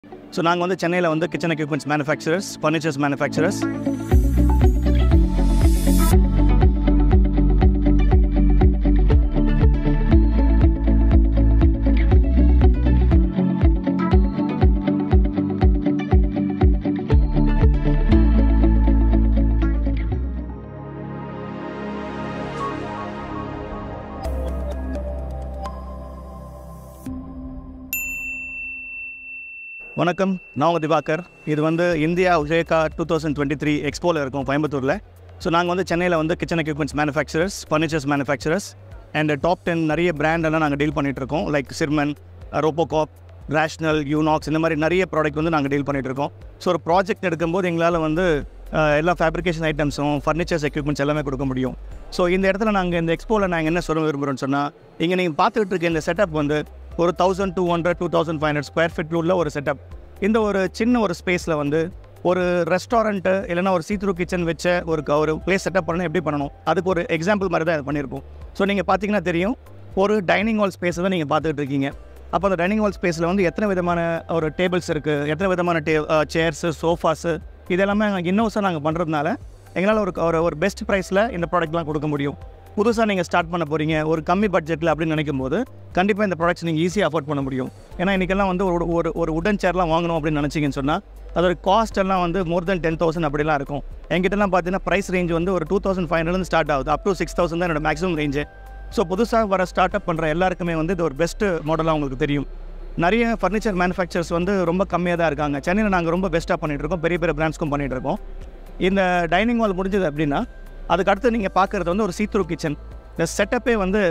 so நாங்கள் வந்து சென்னையில் வந்து kitchen equipments manufacturers furnitures manufacturers வணக்கம் நான் உங்கள் திவாகர் இது வந்து இந்தியா உஷேகா டூ தௌசண்ட் டுவெண்ட்டி த்ரீ எக்ஸ்போவில் இருக்கும் கோயம்புத்தூரில் ஸோ நாங்கள் வந்து சென்னையில் வந்து kitchen equipments manufacturers furnitures manufacturers and top ten நிறைய brand எல்லாம் நாங்கள் டீல் பண்ணிகிட்டு இருக்கோம் like Sirman Robot Coupe Rational Unox இந்த மாதிரி நிறைய ப்ராடக்ட் வந்து நாங்கள் டீல் பண்ணிகிட்டு இருக்கோம் ஸோ ஒரு ப்ராஜெக்ட் எடுக்கும்போது எங்களால் வந்து அஹ், எல்லா ஃபேப்ரிகேஷன் ஐட்டம்ஸும் ஃபர்னிச்சர்ஸ் எக்யூப்மெண்ட்ஸ் எல்லாமே கொடுக்க முடியும் ஸோ இந்த இடத்துல நாங்கள் இந்த எக்ஸ்போவில் நாங்கள் என்ன சொல்ல விரும்புகிறோன்னு சொன்னால் இங்கே நீங்கள் பார்த்துக்கிட்டு இருக்க இந்த செட்டப் வந்து ஒரு thousand two hundred two thousand five hundred square feet உள்ள ஒரு செட்டப் இந்த ஒரு சின்ன ஒரு ஸ்பேஸில் வந்து ஒரு ரெஸ்டாரண்ட்டு இல்லைன்னா ஒரு சீத்ரூ கிச்சன் வச்ச ஒரு க- ஒரு பிளேஸ் செட்டப் பண்ணணும் எப்படி பண்ணணும் அதுக்கு ஒரு எக்ஸாம்பிள் மாதிரி தான் இது பண்ணியிருக்கோம் ஸோ நீங்கள் பார்த்தீங்கன்னா தெரியும் ஒரு டைனிங் ஹால் ஸ்பேஸை தான் நீங்கள் பார்த்துட்டு இருக்கீங்க அப்போ அந்த டைனிங் ஹால் ஸ்பேஸில் வந்து எத்தனை விதமான ஒரு டேபிள்ஸ் இருக்குது எத்தனை விதமான டே சேர்ஸு சோஃபாஸு இதெல்லாமே நாங்கள் இன்னோஸாக நாங்கள் பண்ணுறதுனால எங்களால் ஒரு ஒரு ஒரு பெஸ்ட் ப்ரைஸில் இந்த ப்ராடக்ட்லாம் கொடுக்க முடியும் புதுசாக நீங்கள் ஸ்டார்ட் பண்ண போகிறீங்க ஒரு கம்மி பட்ஜெட்டில் அப்படின்னு நினைக்கும் போது கண்டிப்பாக இந்த ப்ராடக்ட்ஸ் நீங்கள் ஈஸியாக அஃபோர்ட் பண்ண முடியும் ஏன்னா இன்றைக்கெல்லாம் வந்து ஒரு ஒரு ஒரு உடன் சேர்லாம் வாங்கணும் அப்படின்னு நினச்சிங்கன்னு சொன்னால் அதோட காஸ்ட் எல்லாம் வந்து மோர் தென் டென் தௌசண்ட் அப்படிலாம் இருக்கும் என்கிட்டலாம் பார்த்தீங்கன்னா ப்ரைஸ் ரேஞ்ச் வந்து ஒரு two thousand five hundred start ஆகுது அப் டு சிக்ஸ் தௌசண்ட் தான் என்னோட மேக்ஸிமம் ரேஞ்சு ஸோ புதுசாக வர ஸ்டார்ட் அப் பண்ணுற எல்லாருக்குமே வந்து இது ஒரு பெஸ்ட் மாடலாக உங்களுக்கு தெரியும் நிறைய ஃபர்னிச்சர் மேனுஃபேக்சர்ஸ் வந்து ரொம்ப கம்மியாக தான் இருக்காங்க சென்னையில் நாங்கள் ரொம்ப பெஸ்ட்டாக பண்ணிகிட்டு இருக்கோம் பெரிய பெரிய பிராண்ட்ஸ்க்கும் பண்ணிகிட்டு இருக்கோம் இந்த டைனிங் ஹால் முடிஞ்சது அப்படின்னா அதுக்கு அடுத்து நீங்கள் பார்க்குறது வந்து ஒரு சீத்ரூ கிச்சன் இந்த செட்டப்பே வந்து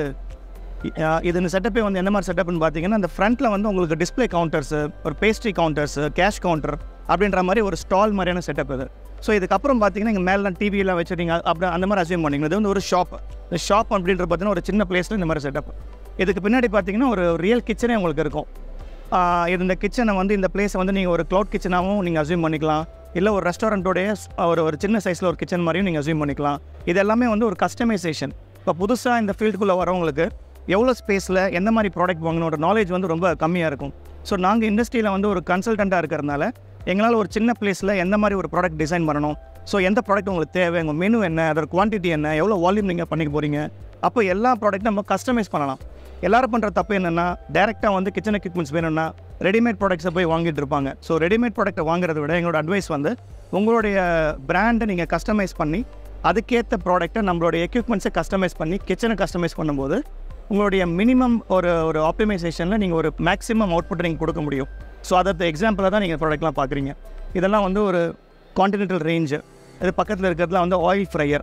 அஹ், இது இந்த செட்டப்பே வந்து என்ன மாதிரி செட்டப்னு பார்த்தீங்கன்னா அந்த ஃப்ரண்ட்டில் வந்து உங்களுக்கு டிஸ்ப்ளே கவுண்டர்ஸு ஒரு பேஸ்ட்ரி கவுண்டர்ஸு கேஷ் கவுண்டர் அப்படின்ற மாதிரி ஒரு ஸ்டால் மாதிரியான செட்டப் இது ஸோ இதுக்கப்புறம் பார்த்தீங்கன்னா இங்கே மேலாம் டிவியெல்லாம் வச்சுருங்க அப்படி அந்த மாதிரி அசியூம் பண்ணிங்க இது வந்து ஒரு ஷாப் இந்த ஷாப் அப்படின்ற பார்த்தீங்கன்னா ஒரு சின்ன பிளேஸில் இந்த மாதிரி செட்டப் இதுக்கு பின்னாடி பார்த்தீங்கன்னா ஒரு ரியல் கிச்சனே உங்களுக்கு இருக்கும் ஆஹ் இது இந்த கிச்சனை வந்து இந்த பிளேஸை வந்து நீங்கள் ஒரு க்ளவுட் கிச்சனாகவும் நீங்கள் அசியூம் பண்ணிக்கலாம் இல்லை ஒரு ரெஸ்டாரண்ட்டோடைய ஒரு ஒரு சின்ன சைஸில் ஒரு கிச்சன் மாதிரியும் நீங்கள் அசியூம் பண்ணிக்கலாம் இது எல்லாமே வந்து ஒரு கஸ்டமைசேஷன் இப்போ புதுசாக இந்த ஃபீல்டுக்குள்ளே வரவங்களுக்கு எவ்வளோ ஸ்பேஸில் எந்த மாதிரி ப்ராடக்ட் வாங்கணுன்ற நாலேஜ் வந்து ரொம்ப கம்மியாக இருக்கும் ஸோ நாங்கள் இண்டஸ்ட்ரியில் வந்து ஒரு கன்சல்டண்ட்டாக இருக்கிறதுனால எங்களால் ஒரு சின்ன பிளேஸில் எந்த மாதிரி ஒரு ப்ராடக்ட் டிசைன் பண்ணணும் ஸோ எந்த ப்ராடக்ட் உங்களுக்கு தேவை உங்கள் மெனு என்ன அதோட குவான்டிட்டி என்ன எவ்வளோ வால்யூம் நீங்கள் பண்ணிக்க போகிறீங்க அப்போ எல்லா ப்ராடக்ட்டும் நம்ம கஸ்டமைஸ் பண்ணலாம் எல்லாரும் பண்ணுற தப்பு என்னென்னா டேரெக்டாக வந்து கிச்சன் எக்யூப்மெண்ட்ஸ் வேணும்னா ரெடிமேட் ப்ராடக்ட்ஸை போய் வாங்கிட்டு இருப்பாங்க ஸோ ரெடிமேட் ப்ராடக்ட்டை வாங்குறத விட எங்களோட அட்வைஸ் வந்து உங்களுடைய பிராண்டை நீங்கள் கஸ்டமைஸ் பண்ணி அதுக்கேற்ற ப்ராடக்ட்டை நம்மளோட எக்யூப்மெண்ட்ஸை கஸ்டமைஸ் பண்ணி கிச்சனை கஸ்டமைஸ் பண்ணும்போது உங்களுடைய மினிமம் ஒரு ஒரு ஆப்டிமைசேஷனில் நீங்கள் ஒரு மேக்ஸிமம் அவுட்புட் நீங்கள் கொடுக்க முடியும் ஸோ அதற்கு எக்ஸாம்பிளாக தான் நீங்கள் ப்ராடக்ட்லாம் பார்க்குறீங்க இதெல்லாம் வந்து ஒரு கான்டினென்டல் ரேஞ்சு இது பக்கத்தில் இருக்கிறதுலாம் வந்து oil fryer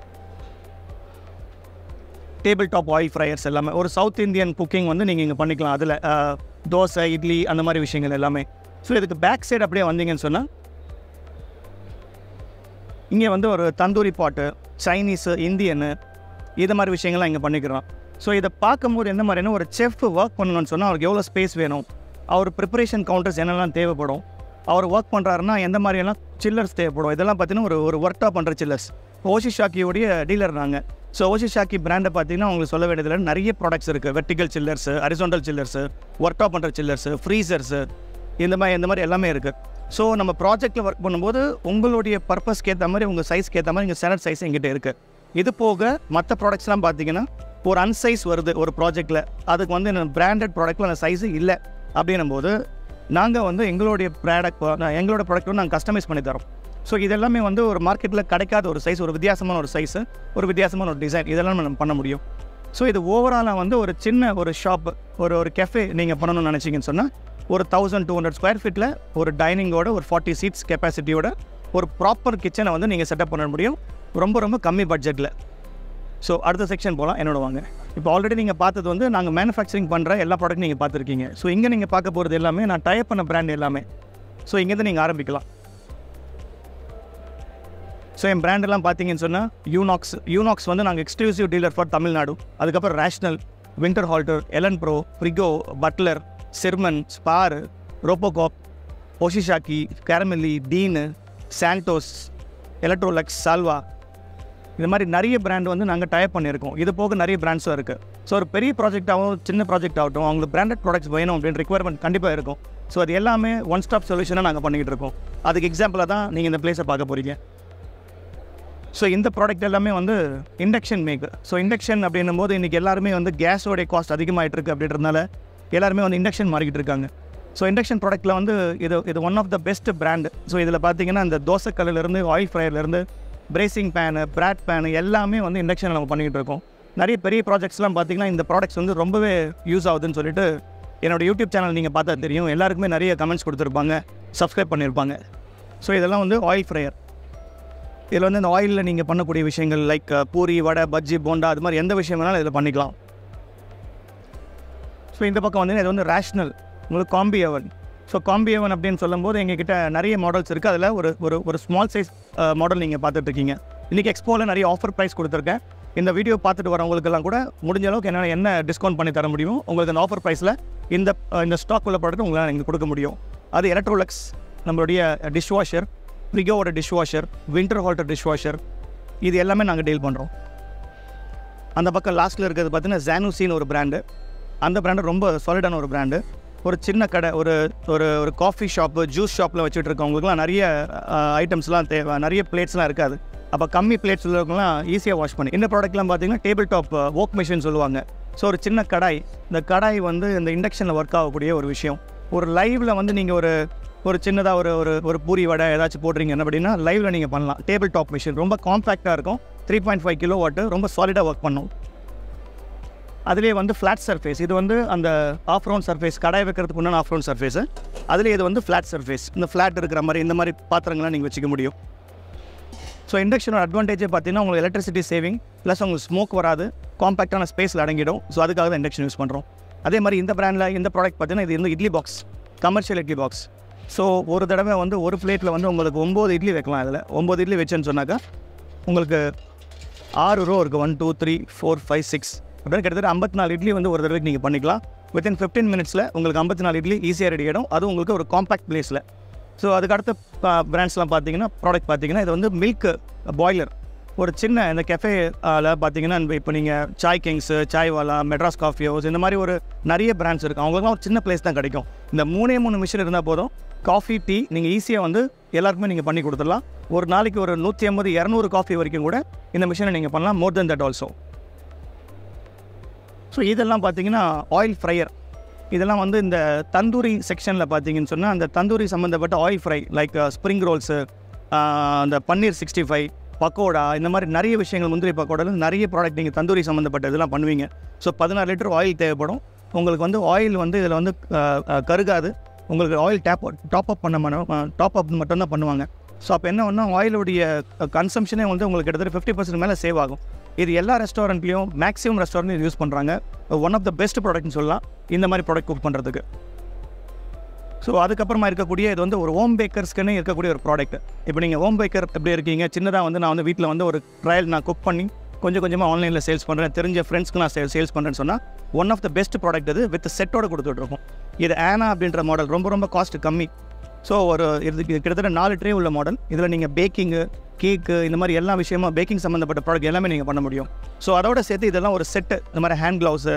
table top oil fryers எல்லாமே ஒரு சவுத் இந்தியன் குக்கிங் வந்து நீங்கள் இங்கே பண்ணிக்கலாம் அதில் தோசை இட்லி அந்த மாதிரி விஷயங்கள் எல்லாமே ஸோ இதுக்கு பேக் சைடு அப்படியே வந்தீங்கன்னு சொன்னால் இங்கே வந்து ஒரு தந்தூரி பாட்டு சைனீஸு இந்தியனு இது மாதிரி விஷயங்கள்லாம் இங்கே பண்ணிக்கிறோம் ஸோ இதை பார்க்கும்போது என்ன மாதிரினா ஒரு செஃப் ஒர்க் பண்ணணும்னு சொன்னால் அவருக்கு எவ்வளோ ஸ்பேஸ் வேணும் அவர் ப்ரிப்பரேஷன் கவுண்டர்ஸ் என்னெல்லாம் தேவைப்படும் அவர் ஒர்க் பண்ணுறாருன்னா எந்த மாதிரியெல்லாம் சில்லர்ஸ் தேவைப்படும் இதெல்லாம் பார்த்தீங்கன்னா ஒரு ஒரு ஒர்க்டாக பண்ணுற சில்லர்ஸ் ஓஷி ஷாக்கியோடைய டீலர் நாங்கள் ஸோ ஓஷி ஷாக்கி பிராண்டை பார்த்தீங்கன்னா உங்களுக்கு சொல்ல வேண்டியதில்லை நிறைய ப்ராடக்ட்ஸ் இருக்குது வெர்டிகல் சில்லர்ஸு ஹரிசோண்டல் சில்லர்ஸு ஒர்க்டாக பண்ணுற சில்லர்ஸு ஃப்ரீசர்ஸு இந்த மாதிரி இந்த மாதிரி எல்லாமே இருக்குது ஸோ நம்ம ப்ராஜெக்ட்டில் ஒர்க் பண்ணும்போது உங்களுடைய பர்பஸ்க்கு ஏற்ற மாதிரி உங்கள் சைஸ்க்கு ஏற்ற மாதிரி இங்கே ஸ்டாண்டர்ட் சைஸ் எங்கிட்ட இருக்குது இது போக மற்ற ப்ராடக்ட்ஸ்லாம் பார்த்தீங்கன்னா ஒரு அன்சைஸ் வருது ஒரு ப்ராஜெக்ட்டில் அதுக்கு வந்து பிராண்டட் ப்ராடக்ட்டில் அந்த சைஸு இல்லை அப்படின்னும் போது நாங்கள் வந்து எங்களுடைய ப்ராடக்ட் எங்களோட ப்ராடக்ட் வந்து நாங்கள் கஸ்டமைஸ் பண்ணி தரோம் ஸோ இதெல்லாமே வந்து ஒரு மார்க்கெட்டில் கிடைக்காத ஒரு சைஸ் ஒரு வித்தியாசமான ஒரு சைஸு ஒரு வித்தியாசமான ஒரு டிசைன் இதெல்லாம் நம்ம பண்ண முடியும் ஸோ இது ஓவராலாக வந்து ஒரு சின்ன ஒரு ஷாப் ஒரு ஒரு கெஃபே நீங்கள் பண்ணணும்னு நினச்சிங்கன்னு சொன்னால் ஒரு தௌசண்ட் டூ ஹண்ட்ரட் ஸ்கொயர் ஃபீட்டில் ஒரு டைனிங்கோட ஒரு ஃபார்ட்டி சீட்ஸ் கெப்பாசிட்டியோட ஒரு ப்ராப்பர் கிச்சனை வந்து நீங்கள் செட்டப் பண்ண முடியும் ரொம்ப ரொம்ப கம்மி பட்ஜெட்டில் ஸோ அடுத்த செக்ஷன் போகலாம் என்னோட வாங்க இப்போ ஆல்ரெடி நீங்கள் பார்த்தது வந்து நாங்கள் மேனுஃபேக்சரிங் பண்ணுற எல்லா ப்ராடக்ட் நீங்கள் பார்த்துருக்கீங்க ஸோ இங்கே நீங்கள் பார்க்க போகிறது எல்லாமே நான் டயப் பண்ண பிராண்ட் எல்லாமே ஸோ இங்கேருந்து நீங்கள் ஆரம்பிக்கலாம் ஸோ என் பிராண்டெல்லாம் பார்த்தீங்கன்னு சொன்னால் யூனாக்ஸ் யூனாக்ஸ் வந்து நாங்கள் எக்ஸ்க்ளூசிவ் டீலர் ஃபார் தமிழ்நாடு அதுக்கப்புறம் Rational Winterhalter Elanpro Frigo Butler Sirman Spar Robot Coupe Hoshizaki Carimali டீனு சாண்டோஸ் எலக்ட்ரோலக்ஸ் சால்வா இந்த மாதிரி நிறைய பிராண்ட் வந்து நாங்கள் டயப் பண்ணியிருக்கோம் இது போக நிறைய பிராண்ட்ஸும் இருக்குது ஸோ ஒரு பெரிய ப்ராஜெக்ட் ஆகும் சின்ன ப்ராஜெக்ட் ஆகட்டும் அவங்களுக்கு பிராண்டட் ப்ராடக்ட்ஸ் வேணும் அப்படின்னு ரெக்குவயர்மெண்ட் கண்டிப்பாக இருக்கும் ஸோ அது எல்லாமே ஒன் ஸ்டாப் சொல்யூஷனாக நாங்கள் பண்ணிக்கிட்டு இருக்கோம் அதுக்கு எக்ஸாம்பிளாக தான் நீங்கள் இந்த பிளேஸை பார்க்க போகிறீங்க ஸோ இந்த ப்ராடக்ட் எல்லாமே வந்து இண்டக்ஷன் மேக்கர் ஸோ இண்டக்ஷன் அப்படின்னும் போது இன்றைக்கி எல்லாருமே வந்து கேஸோடைய காஸ்ட் அதிகமாகிட்டு இருக்கு அப்படின்றதுனால எல்லாருமே வந்து இண்டக்ஷன் மாறிக்கிட்டு இருக்காங்க ஸோ இண்டக்ஷன் ப்ராடக்ட்டில் வந்து இது இது one of the best brand so இதில் பார்த்தீங்கன்னா இந்த தோசைக்கல்லிருந்து ஆயில் ஃப்ரையர்லேருந்து பிரேசிங் பேனு பிராட் பேனு எல்லாமே வந்து இண்டக்ஷனில் நம்ம பண்ணிக்கிட்டு இருக்கோம் நிறைய பெரிய ப்ராஜெக்ட்ஸ்லாம் பார்த்தீங்கன்னா இந்த ப்ராடக்ட்ஸ் வந்து ரொம்பவே யூஸ் ஆகுதுன்னு சொல்லிட்டு என்னோட யூடியூப் சேனல் நீங்கள் பார்த்தா தெரியும் எல்லாருக்குமே நிறைய கமெண்ட்ஸ் கொடுத்துருப்பாங்க சப்ஸ்கிரைப் பண்ணியிருப்பாங்க ஸோ இதெல்லாம் வந்து ஆயில் ஃப்ரையர் இதில் வந்து இந்த ஆயிலில் நீங்கள் பண்ணக்கூடிய விஷயங்கள் லைக் பூரி வடை பஜ்ஜி போண்டா அது மாதிரி எந்த விஷயம் வேணாலும் இதில் பண்ணிக்கலாம் ஸோ இந்த பக்கம் வந்து இது வந்து ரேஷ்னல் உங்களுக்கு காம்பி அவன் ஸோ காம்பி அவன் அப்படின்னு சொல்லும்போது எங்ககிட்ட நிறைய மாடல்ஸ் இருக்குது அதில் ஒரு ஒரு ஒரு ஸ்மால் சைஸ் மாடல் நீங்கள் பார்த்துட்ருக்கீங்க இன்றைக்கி எக்ஸ்போவில் நிறைய ஆஃபர் ப்ரைஸ் கொடுத்துருக்கேன் இந்த வீடியோ பார்த்துட்டு வரவங்களுக்கெல்லாம் கூட முடிஞ்ச அளவுக்கு என்ன என்ன டிஸ்கவுண்ட் பண்ணி தர முடியும் உங்களுக்கு அந்த ஆஃபர் ப்ரைஸில் இந்த அஹ், இந்த ஸ்டாக் உள்ள ப்ராடக்ட் உங்களால் நீங்கள் கொடுக்க முடியும் அது எலக்ட்ரோலக்ஸ் நம்மளுடைய டிஷ் வாஷர் ப்ரிகோவோட dish washer Winterhalter dish washer இது எல்லாமே நாங்கள் டீல் பண்ணுறோம் அந்த பக்கம் லாஸ்ட்டில் இருக்கிறது பார்த்தீங்கன்னா ஜானுசின்னு ஒரு பிராண்டு அந்த பிராண்டு ரொம்ப சாலிடான ஒரு பிராண்டு ஒரு சின்ன கடை ஒரு ஒரு ஒரு காஃபி ஷாப்பு ஜூஸ் ஷாப்பில் வச்சுட்டு இருக்கவங்களுக்குலாம் நிறைய ஐட்டம்ஸ்லாம் தேவை நிறைய பிளேட்ஸ்லாம் இருக்காது அப்போ கம்மி பிளேட்ஸ் உள்ளவங்கலாம் ஈஸியாக வாஷ் பண்ணி இந்த ப்ராடக்ட்லாம் பார்த்தீங்கன்னா டேபிள் டாப் ஓக் மிஷின் சொல்லுவாங்க ஸோ ஒரு சின்ன கடாய் இந்த கடாய் வந்து இந்த இண்டக்ஷனில் ஒர்க் ஆகக்கூடிய ஒரு விஷயம் ஒரு லைவில் வந்து நீங்கள் ஒரு ஒரு சின்னதாக ஒரு ஒரு ஒரு பூரி வடை ஏதாச்சும் போடுறீங்க என்ன அப்படின்னா லைவில் நீங்கள் பண்ணலாம் டேபிள் டாப் மிஷின் ரொம்ப காம்பேக்டாக இருக்கும் த்ரீ பாயிண்ட் ஃபைவ் கிலோ வாட்டு ரொம்ப சாலிடாக ஒர்க் பண்ணும் அதுலேயே வந்து ஃப்ளாட் சர்ஃபேஸ் இது வந்து அந்த ஆஃப் ரவுண்ட் சர்ஃபேஸ் கடாய் வைக்கிறதுக்கு உண்டான ஆஃப் ரவுண்ட் சர்ஃபேஸு அதுலேயே இது வந்து ஃப்ளாட் சர்ஃபேஸ் இந்த ஃப்ளாட் இருக்கிற மாதிரி இந்த மாதிரி பாத்திரங்கள்லாம் நீங்கள் வச்சுக்க முடியும் ஸோ இண்டக்ஷனோட அட்வான்டேஜே பார்த்தீங்கன்னா உங்களுக்கு எலக்ட்ரிசிட்டி சேவிங் ப்ளஸ் உங்களுக்கு ஸ்மோக் வராது காம்பேக்டான ஸ்பேஸில் அடங்கிடும் ஸோ அதுக்காக தான் இண்டக்ஷன் யூஸ் பண்ணுறோம் அதே மாதிரி இந்த பிராண்டில் இந்த ப்ராடக்ட் பார்த்தீங்கன்னா இது வந்து idli box commercial idli box so ஒரு தடவை வந்து ஒரு பிளேட்டில் வந்து உங்களுக்கு ஒம்பது இட்லி வைக்கலாம் அதில் ஒம்பது இட்லி வச்சேன்னு சொன்னாக்கா உங்களுக்கு ஆறு ரோ இருக்குது one two three four five six அப்படின்னு கிட்டத்தட்ட ஐம்பத்தி நாலு இட்லி வந்து ஒரு தடவைக்கு நீங்கள் பண்ணிக்கலாம் வித்தின் ஃபிஃப்டீன் மினிட்ஸில் உங்களுக்கு ஐம்பத்தி நாலு இட்லி ஈஸியாக ரெடி ஆகிடும் அதுவும் உங்களுக்கு ஒரு காம்பேக்ட் பிளேஸில் ஸோ அதுக்கு அடுத்த பிராண்ட்ஸ்லாம் பார்த்தீங்கன்னா ப்ராடக்ட் பார்த்தீங்கன்னா இது வந்து மில்க் பாய்லர் ஒரு சின்ன இந்த கெஃபேல பார்த்தீங்கன்னா இப்போ நீங்கள் Chai Kings Chai Wala Madras coffee house இந்த மாதிரி ஒரு நிறைய பிராண்ட்ஸ் இருக்குது அவங்களுக்குலாம் ஒரு சின்ன பிளேஸ் தான் கிடைக்கும் இந்த மூணே மூணு மிஷின் இருந்தால் போதும் காஃபி டீ நீங்கள் ஈஸியாக வந்து எல்லாருக்குமே நீங்கள் பண்ணி கொடுத்துடலாம் ஒரு நாளைக்கு ஒரு நூற்றி ஐம்பது இரநூறு காஃபி வரைக்கும் கூட இந்த மிஷினை நீங்கள் பண்ணலாம் more then that also so இதெல்லாம் பார்த்தீங்கன்னா ஆயில் ஃப்ரையர் இதெல்லாம் வந்து இந்த தந்தூரி செக்ஷனில் பார்த்தீங்கன்னு சொன்னால் அந்த தந்தூரி சம்மந்தப்பட்ட oil fry like spring rolls அந்த பன்னீர் சிக்ஸ்டி ஃபைவ் பக்கோடா இந்த மாதிரி நிறைய விஷயங்கள் முந்திரி பக்கோடால நிறைய ப்ராடக்ட் நீங்கள் தந்தூரி சம்மந்தப்பட்ட இதெல்லாம் பண்ணுவீங்க ஸோ பதினாறு லிட்டர் ஆயில் தேவைப்படும் உங்களுக்கு வந்து ஆயில் வந்து இதில் வந்து ஆஹ், ஆஹ், கருகாது உங்களுக்கு ஆயில் டேப் டாப் அப் பண்ண டாப் அப் மட்டும்தான் பண்ணுவாங்க ஸோ அப்போ என்ன ஒன்றா ஆயிலுடைய கன்சம்ஷனே வந்து உங்களுக்கு கிட்டத்தட்ட ஃபிஃப்டி பர்சன்ட் மேலே சேவ் ஆகும் இது எல்லா ரெஸ்டாரண்ட்லேயும் மேக்ஸிமம் ரெஸ்டாரண்ட் யூஸ் பண்ணுறாங்க ஒன் ஆஃப் த பெஸ்ட் ப்ராடக்ட்னு சொல்லலாம் இந்த மாதிரி ப்ராடக்ட் குக் பண்ணுறதுக்கு ஸோ அதுக்கப்புறமா இருக்கக்கூடிய இது வந்து ஒரு ஹோம் பேக்கர்ஸ்க்குன்னு இருக்கக்கூடிய ஒரு ப்ராடக்ட் இப்போ நீங்கள் ஹோம் பேக்கர் எப்படி இருக்கீங்க சின்னதாக வந்து நான் வந்து வீட்டில் வந்து ஒரு ட்ரையல் நான் குக் பண்ணி கொஞ்சம் கொஞ்சமாக ஆன்லைனில் சேல்ஸ் பண்ணுறேன் தெரிஞ்ச ஃப்ரெண்ட்ஸ்க்கு நான் சேல் சேல்ஸ் பண்ணுறேன்னு சொன்னால் one of the best product இது வித் செட்டோட கொடுத்துட்ருக்கோம் இது ஆனா அப்படின்ற மாடல் ரொம்ப ரொம்ப காஸ்ட் கம்மி ஸோ ஒரு இது இது கிட்டத்தட்ட நாலு ட்ரே உள்ள மாடல் இதில் நீங்கள் பேக்கிங்கு கேக்கு இந்த மாதிரி எல்லா விஷயமா பேக்கிங் சம்மந்தப்பட்ட ப்ராடக்ட் எல்லாமே நீங்கள் பண்ண முடியும் ஸோ அதோட சேர்த்து இதெல்லாம் ஒரு செட்டு இந்த மாதிரி ஹேண்ட் க்ளவுஸு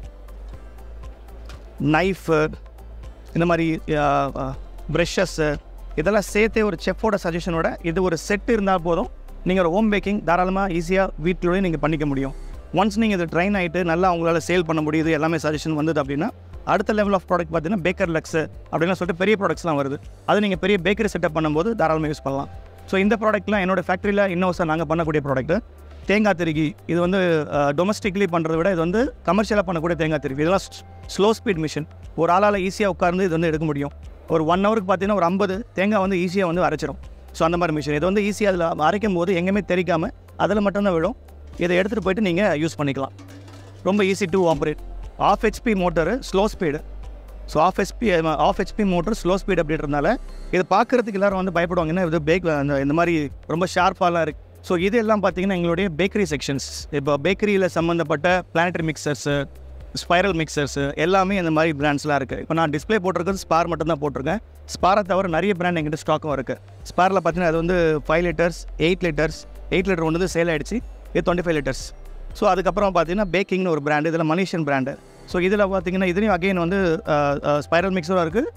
நைஃபு இந்த மாதிரி ப்ரெஷ்ஷஸ்ஸு இதெல்லாம் சேர்த்தே ஒரு செஃப்போட சஜஷனோட இது ஒரு செட் இருந்தால் போதும் நீங்கள் ஒரு ஹோம் பேக்கிங் தாராளமாக ஈஸியாக வீட்டிலோடய நீங்கள் பண்ணிக்க முடியும் ஒன்ஸ் நீங்கள் இது ட்ரைன் ஆகிட்டு நல்லா உங்களால் சேல் பண்ண முடியுது எல்லாமே சஜஷன் வந்தது அப்படின்னா அடுத்த லெவல் ஆஃப் ப்ராடக்ட் பார்த்தீங்கன்னா பேக்கர் லக்ஸு அப்படின்லாம் சொல்லிட்டு பெரிய ப்ராடக்ட்ஸ்லாம் வருது அது நீங்கள் பெரிய பேக்கரி செட்டப் பண்ணும்போது தாராளமாக யூஸ் பண்ணலாம் ஸோ இந்த ப்ராடக்ட்லாம் என்னோட ஃபேக்ட்ரியில் இன்னோஸாக நாங்கள் பண்ணக்கூடிய ப்ராடக்ட்டு தேங்காய் திருகி இது வந்து டொமஸ்டிக்லி பண்ணுறத விட இது வந்து கமர்ஷியலாக பண்ணக்கூடிய தேங்காய் திருகி இதெல்லாம் ஸ்லோ ஸ்பீட் மிஷின் ஒரு ஆளால் ஈஸியாக உட்கார்ந்து இது வந்து எடுக்க முடியும் ஒரு ஒன் ஹவருக்கு பார்த்தீங்கன்னா ஒரு ஐம்பது தேங்காய் வந்து ஈஸியாக வந்து அரைச்சிரும் ஸோ அந்த மாதிரி மிஷின் இது வந்து ஈஸியாக அதில் அரைக்கும் போது எங்கேயுமே தெரிக்காமல் அதில் மட்டும்தான் விழும் இதை எடுத்துகிட்டு போயிட்டு நீங்கள் யூஸ் பண்ணிக்கலாம் ரொம்ப easy to operate half HP motor slow speed so half HP half HP motor slow speed அப்படின்றதுனால இதை பார்க்குறதுக்கு எல்லாரும் வந்து பயப்படுவாங்க என்ன இது பேக் அந்த இந்த மாதிரி ரொம்ப ஷார்ப்பாலாம் இருக்குது ஸோ இது எல்லாம் பார்த்தீங்கன்னா எங்களுடைய பேக்கரி செக்ஷன்ஸ் இப்போ பேக்கரியில் சம்மந்தப்பட்ட பிளானட்டரி மிக்சர்ஸு ஸ்பைரல் மிக்சர்ஸு எல்லாமே இந்த மாதிரி பிராண்ட்ஸ்லாம் இருக்குது இப்போ நான் டிஸ்ப்ளே போட்டிருக்கிறது ஸ்பார் மட்டும் தான் போட்டிருக்கேன் ஸ்பாரை தவிர நிறைய பிராண்ட் எங்கிட்ட ஸ்டாக்கும் இருக்குது ஸ்பாரில் பார்த்தீங்கன்னா அது வந்து five litres eight litres eight litre ஒன்று சேல் ஆயிடுச்சு இது டுவெண்ட்டி ஃபைவ் லிட்டர்ஸ் ஸோ அதுக்கப்புறம் பார்த்தீங்கன்னா பேக்கிங்னு ஒரு பிராண்டு இதில் மலேசியன் பிராண்டு ஸோ இதில் பார்த்தீங்கன்னா இதுலேயும் அகைன் வந்து ஸ்பைரல் மிக்சரும் இருக்குது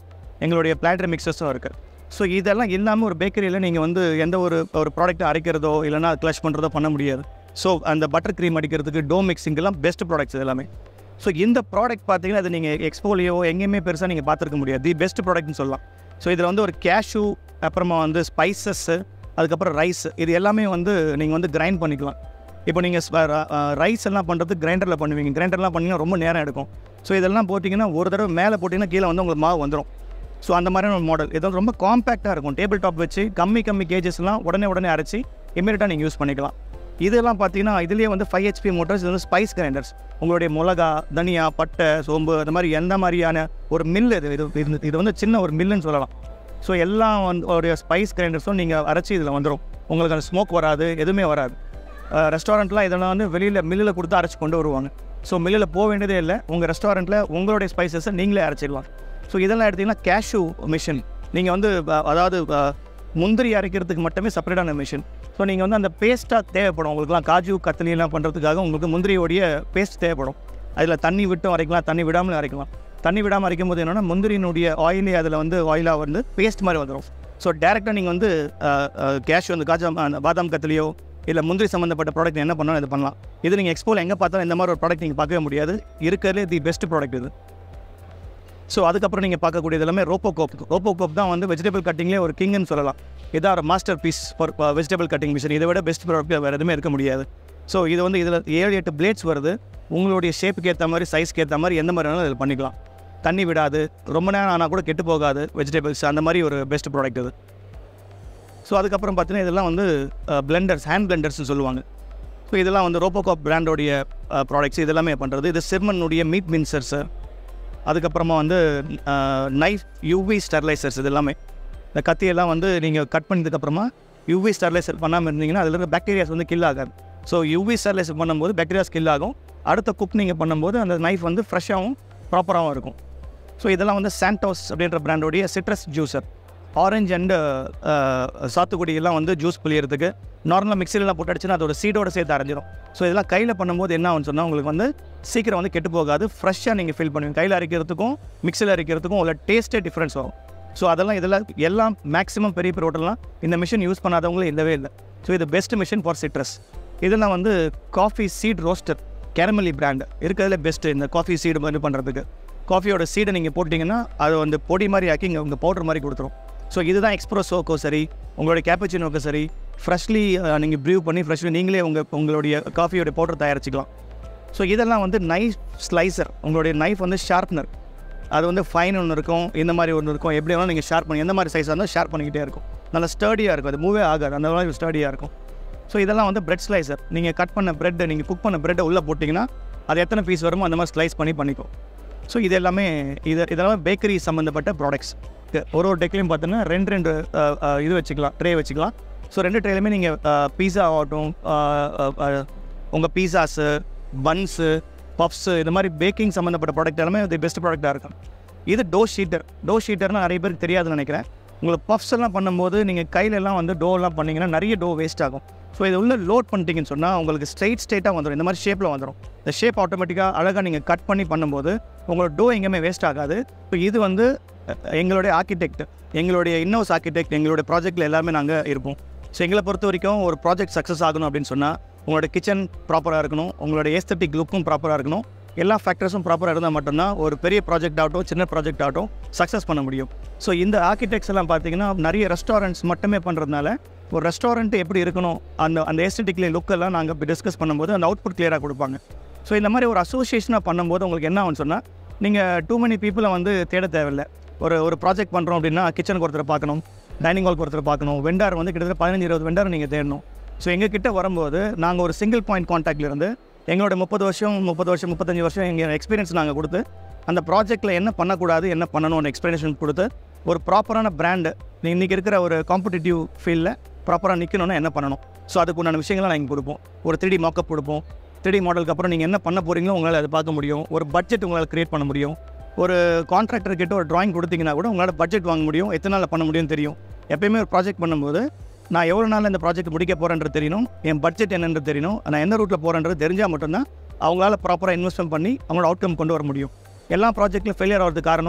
எங்களுடைய பிளாட்டர் மிக்சர்ஸும் இருக்குது ஸோ இதெல்லாம் இல்லாமல் ஒரு பேக்கரியில் நீங்கள் வந்து எந்த ஒரு ஒரு ப்ராடக்ட்டை அரைக்கிறதோ இல்லைனா க்ளஷ் பண்ணுறதோ பண்ண முடியாது ஸோ அந்த பட்டர் க்ரீம் அடிக்கிறதுக்கு டோ மிக்சிங்கெல்லாம் பெஸ்ட் ப்ராடக்ட்ஸ் இது எல்லாமே ஸோ இந்த ப்ராடக்ட் பார்த்தீங்கன்னா அது நீங்கள் எக்ஸ்போலியோ எங்கேயுமே பெருசாக நீங்கள் பார்த்துருக்க முடியாது தி பெஸ்ட் ப்ராடக்ட்னு சொல்லலாம் ஸோ இதில் வந்து ஒரு கேஷ்யூ அப்புறமா வந்து ஸ்பைசஸ்ஸு அதுக்கப்புறம் ரைஸ் இது எல்லாமே வந்து நீங்கள் வந்து கிரைண்ட் பண்ணிக்கலாம் இப்போ நீங்கள் ரைஸ் எல்லாம் பண்ணுறது கிரைண்டரில் பண்ணுவீங்க கிரைண்டர்லாம் பண்ணிங்கன்னா ரொம்ப நேரம் எடுக்கும் ஸோ இதெல்லாம் போட்டிங்கன்னா ஒரு தடவை மேலே போட்டிங்கன்னா கீழே வந்து உங்களுக்கு மாவு வந்துடும் ஸோ அந்த மாதிரியான ஒரு மாடல் இது வந்து ரொம்ப காம்பேக்டாக இருக்கும் டேபிள் டாப் வச்சு கம்மி கம்மி கேஜஸ்லாம் உடனே உடனே அரைச்சி இமீடியட்டாக நீங்கள் யூஸ் பண்ணிக்கலாம் இதெல்லாம் பார்த்தீங்கன்னா இதுலேயே வந்து ஃபைவ் ஹெச்பி மோட்டர்ஸ் இது வந்து ஸ்பைஸ் கிரைண்டர்ஸ் உங்களுடைய மிளகா தனியா பட்டை சோம்பு அந்த மாதிரி எந்த மாதிரியான ஒரு மில் இது இது இது இது வந்து சின்ன ஒரு மில்லுன்னு சொல்லலாம் ஸோ எல்லாம் வந்து ஒரு ஸ்பைஸ் கிரைண்டர்ஸும் நீங்கள் அரைச்சி இதில் வந்துடும் உங்களுக்கு அந்த ஸ்மோக் வராது எதுவுமே வராது ரெஸ்டாரண்ட்லாம் இதெல்லாம் வந்து வெளியில் மில்லில் கொடுத்து அரைச்சி கொண்டு வருவாங்க ஸோ மில்லில் போக வேண்டியதே இல்லை உங்கள் ரெஸ்டாரண்ட்டில் உங்களுடைய ஸ்பைசஸை நீங்களே அரைச்சிடலாம் ஸோ இதெல்லாம் எடுத்திங்கன்னா கேஷ்யூ மிஷின் நீங்கள் வந்து அஹ், அதாவது அஹ், முந்திரி அரைக்கிறதுக்கு மட்டுமே செப்பரேட்டான மிஷின் ஸோ நீங்கள் வந்து அந்த பேஸ்ட்டாக தேவைப்படும் உங்களுக்குலாம் காஜு கத்தலிலாம் பண்ணுறதுக்காக உங்களுக்கு முந்திரியோடைய பேஸ்ட் தேவைப்படும் அதில் தண்ணி விட்டும் அரைக்கலாம் தண்ணி விடாமல் அரைக்கலாம் தண்ணி விடாமல் அரைக்கும் போது என்னென்னா முந்திரியினுடைய ஆயிலே அதில் வந்து ஆயிலாக வந்து பேஸ்ட் மாதிரி வந்துடும் ஸோ டேரெக்டாக நீங்கள் வந்து கேஷ் வந்து காஜா அந்த பாதாம் கத்திலியோ இல்லை முந்திரி சம்மந்தப்பட்ட ப்ராடக்ட் என்ன பண்ணாலும் இது பண்ணலாம் இது நீங்கள் எக்ஸ்போவில் எங்கே பார்த்தாலும் இந்த மாதிரி ஒரு ப்ராடக்ட் நீங்கள் பார்க்கவே முடியாது இருக்கிறதுலே தி பெஸ்ட் ப்ராடக்ட் இது ஸோ அதுக்கப்புறம் நீங்கள் பார்க்கக்கூடியது எல்லாமே ரோப்போ கோப் ரோப்போ கோப் தான் வந்து வெஜிடபிள் கட்டிங்லேயே ஒரு கிங்னு சொல்லலாம் இதான் ஒரு master piece for vegetable cutting machine இதை விட பெஸ்ட் ப்ராடக்ட் வேறு எதுவுமே இருக்க முடியாது ஸோ இது வந்து இதில் ஏழு எட்டு பிளேட்ஸ் வருது உங்களுடைய ஷேப்புக்கு ஏற்ற மாதிரி சைஸ்க்கு ஏற்ற மாதிரி எந்த மாதிரி வேணாலும் இதில் பண்ணிக்கலாம் தண்ணி விடாது ரொம்ப நேரம் ஆனால் கூட கெட்டு போகாது வெஜிடபிள்ஸ் அந்த மாதிரி ஒரு பெஸ்ட் ப்ராடக்ட் இது ஸோ அதுக்கப்புறம் பார்த்தீங்கன்னா இதெல்லாம் வந்து பிளெண்டர்ஸ் ஹேண்ட் பிளெண்டர்ஸ்னு சொல்லுவாங்க ஸோ இதெல்லாம் வந்து ரோபோகாப் பிராண்டோடைய ப்ராடக்ட்ஸ் இதெல்லாமே பண்ணுறது இது சிர்மனுடைய மீட் மின்சர்ஸு அதுக்கப்புறமா வந்து நைஃப் யூவி ஸ்டெர்லைசர்ஸ் இது எல்லாமே இந்த கத்தியெல்லாம் வந்து நீங்கள் கட் பண்ணதுக்கப்புறமா யூவி ஸ்டெர்லைசர் பண்ணாமல் இருந்தீங்கன்னா அதில் இருக்க பாக்டீரியாஸ் வந்து கில் ஆகாது ஸோ யூவி ஸ்டெர்லைசர் பண்ணும்போது பாக்டீரியாஸ் கில் ஆகும் அடுத்த குக் நீங்கள் பண்ணும்போது அந்த நைஃப் வந்து ஃப்ரெஷ்ஷாகவும் ப்ராப்பராகவும் இருக்கும் ஸோ இதெல்லாம் வந்து சாண்டோஸ் அப்படின்ற பிராண்டோடைய சிட்ரஸ் ஜூஸர் ஆரஞ்சு அண்டு சாத்துக்குடி எல்லாம் வந்து ஜூஸ் புளியறதுக்கு நார்மலாக மிக்சிலெலாம் போட்டு அடிச்சுன்னா அதோட சீடோட சேர்த்து அரைஞ்சிரும் ஸோ இதெல்லாம் கையில் பண்ணும்போது என்ன ஆகும்னு சொன்னால் உங்களுக்கு வந்து சீக்கிரம் வந்து கெட்டு போகாது ஃப்ரெஷ்ஷாக நீங்கள் ஃபீல் பண்ணுவீங்க கையில் அரைக்கிறதுக்கும் மிக்சியில் அரைக்கிறதுக்கும் உள்ள டேஸ்ட்டே டிஃப்ரென்ஸ் ஆகும் ஸோ அதெல்லாம் இதெல்லாம் எல்லாம் மேக்ஸிமம் பெரிய பெரிய ஹோட்டல்லாம் இந்த மிஷின் யூஸ் பண்ணாதவங்களும் இல்லவே இல்லை ஸோ இது பெஸ்ட் மிஷின் ஃபார் சிட்ரஸ் இதெல்லாம் வந்து coffee seed roaster Carimali brand இருக்கிறதுல பெஸ்ட்டு இந்த காஃபி சீடு மாதிரி பண்ணுறதுக்கு காஃபியோட சீடை நீங்கள் போட்டிங்கன்னா அது வந்து பொடி மாதிரி ஆக்கி இங்கே உங்கள் பவுடர் மாதிரி கொடுத்துரும் ஸோ இதுதான் எக்ஸ்ப்ரெஸோக்கோ சரி உங்களுடைய கேப்பச்சினோக்கோ சரி ஃப்ரெஷ்லி நீங்கள் ப்ரீவ் பண்ணி ஃப்ரெஷ்லி நீங்களே உங்கள் உங்களுடைய காஃபியோட பவுடர் தயாரிச்சிக்கலாம் ஸோ இதெல்லாம் வந்து நைஃப் ஸ்லைசர் உங்களுடைய நைஃப் வந்து ஷார்ப்னர் அது வந்து ஃபைன் ஒன்று இருக்கும் இந்த மாதிரி ஒன்று இருக்கும் எப்படி வேணாலும் நீங்கள் ஷேர் பண்ணி எந்த மாதிரி சைஸாக இருந்தால் ஷேர் பண்ணிக்கிட்டே இருக்கும் நல்லா ஸ்டர்டியாக இருக்கும் அது மூவே ஆகாது அந்த மாதிரி ஸ்டர்டியாக இருக்கும் ஸோ இதெல்லாம் வந்து பிரெட் ஸ்லைசர் நீங்கள் கட் பண்ண பிரெட்டை நீங்கள் குக் பண்ண பிரெட்டை உள்ளே போட்டிங்கன்னா அது எத்தனை பீஸ் வருமோ அந்த மாதிரி ஸ்லைஸ் பண்ணி பண்ணிக்கும் ஸோ இது எல்லாமே இது இதெல்லாம் பேக்கரி சம்மந்தப்பட்ட ப்ராடக்ட்ஸ் ஒரு ஒரு டெக்லையும் பார்த்தீங்கன்னா ரெண்டு ரெண்டு அஹ், அஹ், இது வச்சுக்கலாம் ட்ரே வச்சுக்கலாம் ஸோ ரெண்டு ட்ரேலையுமே நீங்கள் பீஸா ஆகட்டும் உங்கள் பீஸாஸு பன்ஸு பஃப்ஸு இது மாதிரி பேக்கிங் சம்மந்தப்பட்ட ப்ராடக்ட் எல்லாமே இது பெஸ்ட் ப்ராடக்டாக இருக்கும் இது டோ ஷீட்டர் டோ ஷீட்டர்னால் நிறைய பேருக்கு தெரியாதுன்னு நினைக்கிறேன் உங்களுக்கு பஃப்ஸ் எல்லாம் பண்ணும்போது நீங்கள் கையிலெல்லாம் வந்து டோலாம் பண்ணிங்கன்னா நிறைய டோ வேஸ்ட் ஆகும் ஸோ இது உள்ள லோட் பண்ணிட்டீங்கன்னு சொன்னால் உங்களுக்கு ஸ்ட்ரைட் ஸ்ட்ரைட்டாக வந்துடும் இந்த மாதிரி ஷேப்பில் வந்துடும் இந்த ஷேப் ஆட்டோமேட்டிக்காக அழகாக நீங்கள் கட் பண்ணி பண்ணும்போது உங்களோட டோ எங்கேயுமே வேஸ்ட் ஆகாது ஸோ இது வந்து அஹ், எங்களுடைய ஆர்கிடெக்ட் எங்களுடைய இன்னோஸ் ஆர்கிடெக்ட் எங்களுடைய ப்ராஜெக்ட்டில் எல்லாமே நாங்கள் இருப்போம் ஸோ எங்களை பொறுத்த வரைக்கும் ஒரு ப்ராஜெக்ட் சக்ஸஸ் ஆகணும் அப்படின்னு சொன்னால் உங்களோட கிச்சன் ப்ராப்பராக இருக்கணும் உங்களோட ஏஸ்தட்டிக் லுக்கும் ப்ராப்பராக இருக்கணும் எல்லா ஃபேக்டர்ஸும் ப்ராப்பராக இருந்தால் மட்டும்தான் ஒரு பெரிய ப்ராஜெக்ட் ஆகட்டும் சின்ன ப்ராஜெக்ட் ஆகட்டும் சக்ஸஸ் பண்ண முடியும் ஸோ இந்த ஆர்கிடெக்ட்ஸ் எல்லாம் பார்த்தீங்கன்னா நிறைய ரெஸ்டாரண்ட்ஸ் மட்டுமே பண்ணுறதுனால ஒரு ரெஸ்டாரண்ட் எப்படி இருக்கணும் அந்த அந்த ஏஸ்தட்டிக்ல லுக்கெல்லாம் நாங்கள் இப்போ டிஸ்கஸ் பண்ணும்போது அந்த அவுட்புட் கிளியராக கொடுப்பாங்க ஸோ இந்த மாதிரி ஒரு அசோசியேஷனாக பண்ணும்போது உங்களுக்கு என்ன ஆகும்னு சொன்னால் நீங்கள் டூ many பீப்புளை வந்து தேட தேவையில்லை ஒரு ஒரு ப்ராஜெக்ட் பண்ணுறோம் அப்படின்னா கிச்சனுக்கு ஒருத்தர் பார்க்கணும் டைனிங் ஹால் ஒருத்தர் பார்க்கணும் வெண்டார் வந்து கிட்டத்தட்ட பதினஞ்சு இருபது வெண்டார் நீங்கள் தேடணும் ஸோ எங்கள் கிட்ட வரும்போது நாங்கள் ஒரு சிங்கிள் பாயிண்ட் காண்டாக்ட்ல இருந்து எங்களோட முப்பது வருஷம் முப்பது வருஷம் முப்பத்தஞ்சு வருஷம் எங்கள் எக்ஸ்பீரியன்ஸ் நாங்கள் கொடுத்து அந்த ப்ராஜெக்ட்டில் என்ன பண்ணக்கூடாது என்ன பண்ணணும்னு எக்ஸ்ப்ளனேஷன் கொடுத்து ஒரு ப்ராப்பரான பிராண்டு இன்றைக்கி இருக்கிற ஒரு காம்படிட்டிவ் ஃபீல்டில் ப்ராப்பராக நிற்கணும்னா என்ன பண்ணணும் ஸோ அதுக்கு உண்டான விஷயங்களை நாங்கள் கொடுப்போம் ஒரு த்ரீ மாக்கப் கொடுப்போம் த்ரீ மாடலுக்கு அப்புறம் நீங்கள் என்ன பண்ண போகிறீங்களோ உங்களால் அதை பார்க்க முடியும் ஒரு பட்ஜெட் உங்களால் க்ரியேட் பண்ண முடியும் ஒரு கான்ட்ராக்டர் கிட்ட ஒரு டிராயிங் கொடுத்தீங்கன்னா கூட உங்களால் பட்ஜெட் வாங்க முடியும் எத்தனை நாளில் பண்ண முடியும்னு தெரியும் எப்பயுமே ஒரு ப்ராஜெக்ட் பண்ணும்போது நான் எவ்வளோ நாளில் இந்த ப்ராஜெக்ட் முடிக்க போகிறேன்றது தெரியணும் என் பட்ஜெட் என்னன்றது தெரியணும் நான் எந்த ரூட்டில் போகிறேன்றது தெரிஞ்சால் மட்டும்தான் அவங்களால ப்ராப்பராக இன்வெஸ்ட்மெண்ட் பண்ணி அவங்களோட அவுட்கம் கொண்டு வர முடியும் எல்லா ப்ராஜெக்ட்லையும் ஃபெயிலியர் ஆகிறதுக்கு காரணம்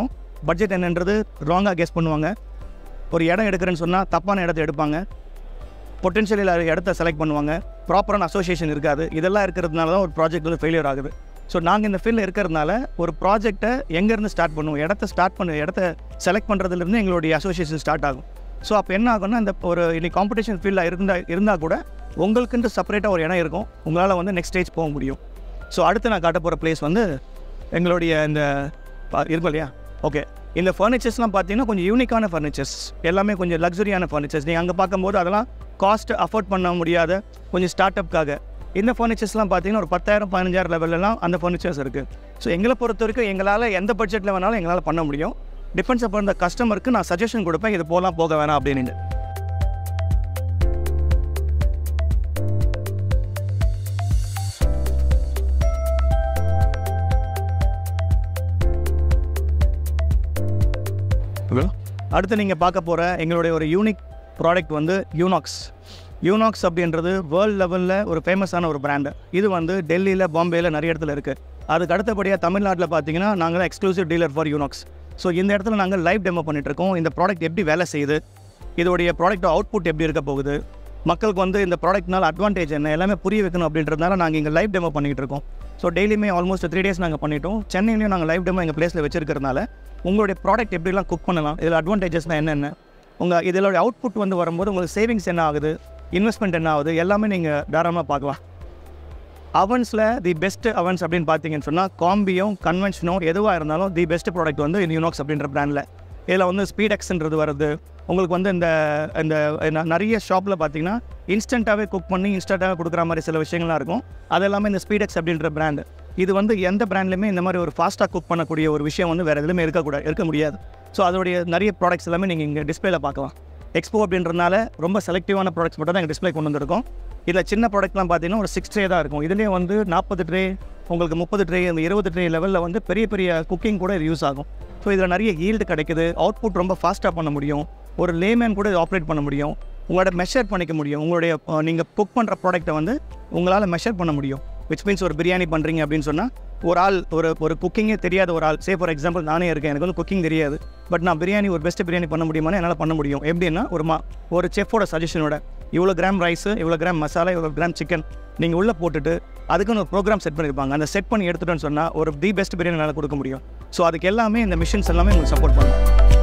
பட்ஜெட் என்னன்றது ராங்காக கெஸ் பண்ணுவாங்க ஒரு இடம் எடுக்கிறேன்னு சொன்னால் தப்பான இடத்த எடுப்பாங்க பொட்டென்ஷியல் இல்லாத இடத்த செலக்ட் பண்ணுவாங்க ப்ராப்பரான அசோசியேஷன் இருக்காது இதெல்லாம் இருக்கிறதுனால தான் ஒரு ப்ராஜெக்ட் வந்து ஃபெயிலியர் ஆகுது ஸோ நாங்கள் இந்த ஃபீல்டில் இருக்கிறதுனால ஒரு ப்ராஜெக்ட்டை எங்கேருந்து ஸ்டார்ட் பண்ணுவோம் இடத்த ஸ்டார்ட் பண்ண இடத்த செலக்ட் பண்ணுறதுலேருந்து எங்களுடைய அசோசியேஷன் ஸ்டார்ட் ஆகும் ஸோ அப்போ என்ன ஆகும்னா இந்த ஒரு இன்னைக்கு காம்படிஷன் ஃபீல்டில் இருந்தால் இருந்தால் கூட உங்களுக்குன்ட்டு செப்பரேட்டாக ஒரு இடம் இருக்கும் உங்களால் வந்து நெக்ஸ்ட் ஸ்டேஜ் போக முடியும் ஸோ அடுத்து நான் காட்ட போகிற பிளேஸ் வந்து எங்களுடைய இந்த பா- இருக்கும் இல்லையா ஓகே இந்த ஃபர்னிச்சர்ஸ்லாம் பார்த்தீங்கன்னா கொஞ்சம் யூனிக்கான ஃபர்னிச்சர்ஸ் எல்லாமே கொஞ்சம் லக்ஸரியான ஃபர்னிச்சர்ஸ் நீங்கள் அங்கே பார்க்கும்போது அதெல்லாம் காஸ்ட் அஃபோர்ட் பண்ண முடியாத கொஞ்சம் ஸ்டார்ட் அப்காக இந்த ஃபர்னிச்சர்ஸ்லாம் பார்த்தீங்கன்னா ஒரு பத்தாயிரம் பதினஞ்சாயிரம் லெவல்லலாம் அந்த ஃபர்னிச்சர்ஸ் இருக்குது ஸோ எங்களை பொறுத்த வரைக்கும் எங்களால் எந்த பட்ஜெட்டில் வேணாலும் எங்களால் பண்ண முடியும் டிஃபென்ஸ் அப்போ இந்த கஸ்டமருக்கு நான் சஜஷன் கொடுப்பேன் இது போகலாம் போக வேணாம் அப்படின்னு அடுத்து நீங்கள் பார்க்க போகிற எங்களுடைய ஒரு யூனிக் ப்ராடக்ட் வந்து யூனாக்ஸ் யூனாக்ஸ் அப்படின்றது வேர்ல்டு லெவலில் ஒரு ஃபேமஸான ஒரு பிராண்டு இது வந்து டெல்லியில் பாம்பேயில் நிறைய இடத்துல இருக்குது அதுக்கு அடுத்தபடியாக தமிழ்நாட்டில் பார்த்தீங்கன்னா நாங்கள் exclusive dealer for Unox so இந்த இடத்துல நாங்கள் லைவ் டெமோ பண்ணிகிட்ருக்கோம் இந்த ப்ராடக்ட் எப்படி வேலை செய்யுது இதோடைய ப்ராடக்ட் அவுட்புட் எப்படி இருக்க போகுது மக்களுக்கு வந்து இந்த ப்ராடக்ட்னால அட்வான்டேஜ் என்ன எல்லாமே புரிய வைக்கணும் அப்படின்றதுனால நாங்கள் இங்கே லைவ் டெமோ பண்ணிகிட்டு இருக்கோம் ஸோ டெய்லியுமே ஆல்மோஸ்ட் த்ரீ டேஸ் நாங்கள் பண்ணிட்டோம் சென்னையிலையும் நாங்கள் லைவ் டெமோ எங்கள் பிளேஸில் வச்சிருக்கிறதுனால உங்களுடைய ப்ராடக்ட் எப்படிலாம் குக் பண்ணலாம் இதில் அட்வான்டேஜஸ்னால் என்னென்ன உங்கள் இதோட அவுட்புட் வந்து வரும்போது உங்களுக்கு சேவிங்ஸ் என்ன ஆகுது இன்வெஸ்ட்மெண்ட் என்ன ஆகுது எல்லாமே நீங்கள் தாராளமாக பார்க்கலாம் அவன்ஸில் தி பெஸ்ட் அவன்ஸ் அப்படின்னு பார்த்தீங்கன்னு சொன்னால் காம்பியும் கன்வென்ஷனும் எதுவாக இருந்தாலும் தி பெஸ்ட் ப்ராடக்ட் வந்து யூனாக்ஸ் அப்படின்ற பிராண்டில் இதில் வந்து ஸ்பீட் எக்ஸ்ன்றது வருது உங்களுக்கு வந்து இந்த இந்த ந- நிறைய ஷாப்பில் பார்த்தீங்கன்னா இன்ஸ்டண்ட்டாகவே குக் பண்ணி இன்ஸ்டண்ட்டாகவே கொடுக்குற மாதிரி சில விஷயங்கள்லாம் இருக்கும் அது எல்லாமே இந்த ஸ்பீட் எக்ஸ் அப்படின்ற பிராண்டு இது வந்து எந்த பிராண்ட்லையுமே இந்த மாதிரி ஒரு ஃபாஸ்ட்டாக குக் பண்ணக்கூடிய ஒரு விஷயம் வந்து வேறு எதுவுமே இருக்கக்கூடாது இருக்க முடியாது ஸோ அதோடைய நிறைய ப்ராடக்ட்ஸ் எல்லாமே நீங்கள் இங்கே டிஸ்பிளேல பார்க்கலாம் எக்ஸ்போ அப்படின்றதுனால ரொம்ப செலக்டிவான ப்ராடக்ட்ஸ் மட்டும் தான் எங்கள் டிஸ்ப்ளே கொண்டு வந்திருக்கோம் இதில் சின்ன ப்ராடக்ட்லாம் பார்த்தீங்கன்னா ஒரு சிக்ஸ் ட்ரே தான் இருக்கும் இதுலேயே வந்து நாற்பது ட்ரே உங்களுக்கு முப்பது ட்ரே இந்த இருபது ட்ரே லெவலில் வந்து பெரிய பெரிய குக்கிங் கூட இது யூஸ் ஆகும் ஸோ இதில் நிறைய ஈல்டு கிடைக்குது அவுட்புட் ரொம்ப ஃபாஸ்ட்டாக பண்ண முடியும் ஒரு லேமேன் கூட இது ஆப்ரேட் பண்ண முடியும் உங்களோட மெஷர் பண்ணிக்க முடியும் உங்களுடைய நீங்கள் குக் பண்ணுற ப்ராடக்ட்டை வந்து உங்களால் மெஷர் பண்ண முடியும் விச் மீன்ஸ் ஒரு பிரியாணி பண்ணுறீங்க அப்படின்னு சொன்னால் ஒரு ஆள் ஒரு ஒரு குக்கிங்கே தெரியாத ஒரு ஆள் சே ஃபார் எக்ஸாம்பிள் நானே இருக்கேன் எனக்கு வந்து குக்கிங் தெரியாது பட் நான் பிரியாணி ஒரு பெஸ்ட் பிரியாணி பண்ண முடியுமான்னு என்னால் பண்ண முடியும் எப்படின்னா ஒரு மா ஒரு செஃப்போட சஜஷனோட இவ்வளோ கிராம் ரைஸு இவ்வளோ கிராம் மசாலா இவ்வளோ கிராம் சிக்கன் நீங்கள் உள்ளே போட்டுட்டு அதுக்குன்னு ஒரு ப்ரோக்ராம் செட் பண்ணியிருப்பாங்க அந்த செட் பண்ணி எடுத்துட்டோன்னு சொன்னால் ஒரு தி பெஸ்ட் பிரியாணி என்னால் கொடுக்க முடியும் ஸோ அதுக்கு எல்லாமே இந்த மிஷின்ஸ் எல்லாமே உங்களுக்கு சப்போர்ட் பண்ணும்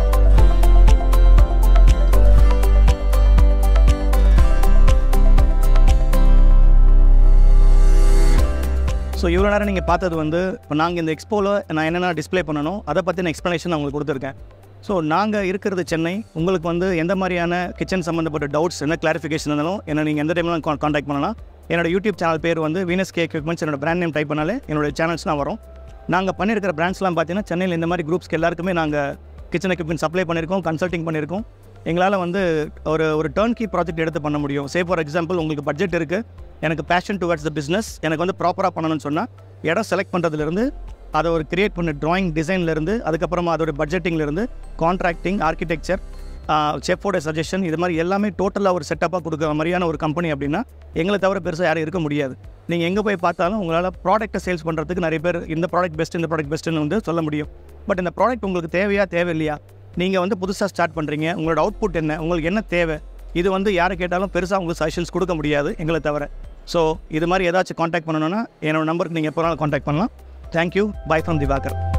ஸோ இவ்வளோ நேரம் நீங்கள் பார்த்தது வந்து இப்போ நாங்கள் இந்த எக்ஸ்போவில் நான் என்னென்ன டிஸ்ப்ளே பண்ணணும் அதை பற்றின எக்ஸ்ப்ளனேஷன் நான் உங்களுக்கு கொடுத்துருக்கேன் ஸோ நாங்கள் இருக்கிறது சென்னை உங்களுக்கு வந்து எந்த மாதிரியான கிச்சன் சம்மந்தப்பட்ட டவுட்ஸ் என்ன கிளாரிஃபிகேஷன் இருந்தாலும் என்ன நீங்கள் எந்த டைம்லாம் காண்டாக்ட் பண்ணலாம் என்னோட யூடியூப் சேனல் பேர் வந்து வீனஸ் கே எக்யூப்மெண்ட்ஸ் என்னோட பிராண்ட் நேம் டைப் பண்ணாலே என்னோட சேனல்ஸ்லாம் வரும் நாங்கள் பண்ணியிருக்கிற பிராண்ட்ஸ்லாம் பார்த்தீங்கன்னா சென்னையில் இந்த மாதிரி குரூப்ஸ்க்கு எல்லாருக்குமே நாங்கள் கிச்சன் எக்யூப்மெண்ட் சப்ளை பண்ணியிருக்கோம் கன்சல்டிங் பண்ணியிருக்கோம் எங்களால் வந்து ஒரு ஒரு டர்ன் கீ ப்ராஜெக்ட் எடுத்து பண்ண முடியும் சே ஃபார் எக்ஸாம்பிள் உங்களுக்கு பட்ஜெட் இருக்குது எனக்கு பேஷன் டுவர்ட்ஸ் த பிஸ்னஸ் எனக்கு வந்து ப்ராப்பராக பண்ணணும்னு சொன்னால் இடம் செலக்ட் பண்ணுறதுலேருந்து அதை ஒரு கிரியேட் பண்ண ட்ராயிங் டிசைன்லேருந்து அதுக்கப்புறமா அதோட பட்ஜெட்டிங்லேருந்து கான்ட்ராக்டிங் ஆர்கிடெக்சர் செஃப்போட சஜஷன் இது மாதிரி எல்லாமே டோட்டலாக ஒரு செட்டப்பாக கொடுக்குற மாதிரியான ஒரு கம்பெனி அப்படின்னா எங்களை தவிர பெருசாக யாரும் இருக்க முடியாது நீங்கள் எங்கே போய் பார்த்தாலும் உங்களால் ப்ராடக்ட்டை சேல்ஸ் பண்ணுறதுக்கு நிறைய பேர் இந்த ப்ராடக்ட் பெஸ்ட் இந்த ப்ராடக்ட் பெஸ்ட்டுன்னு வந்து சொல்ல முடியும் பட் இந்த ப்ராடக்ட் உங்களுக்கு தேவையா தேவையில்லையா நீங்கள் வந்து புதுசாக ஸ்டார்ட் பண்ணுறீங்க உங்களோட அவுட்புட் என்ன உங்களுக்கு என்ன தேவை இது வந்து யாரை கேட்டாலும் பெருசாக உங்களுக்கு சஜஷன்ஸ் கொடுக்க முடியாது எங்களை தவிர ஸோ இது மாதிரி ஏதாச்சும் காண்டாக்ட் பண்ணணும்னா என்னோட நம்பருக்கு நீங்கள் எப்போ நாளும் காண்டாக்ட் பண்ணலாம் தேங்க்யூ பை ஃப்ரம் திவாகர்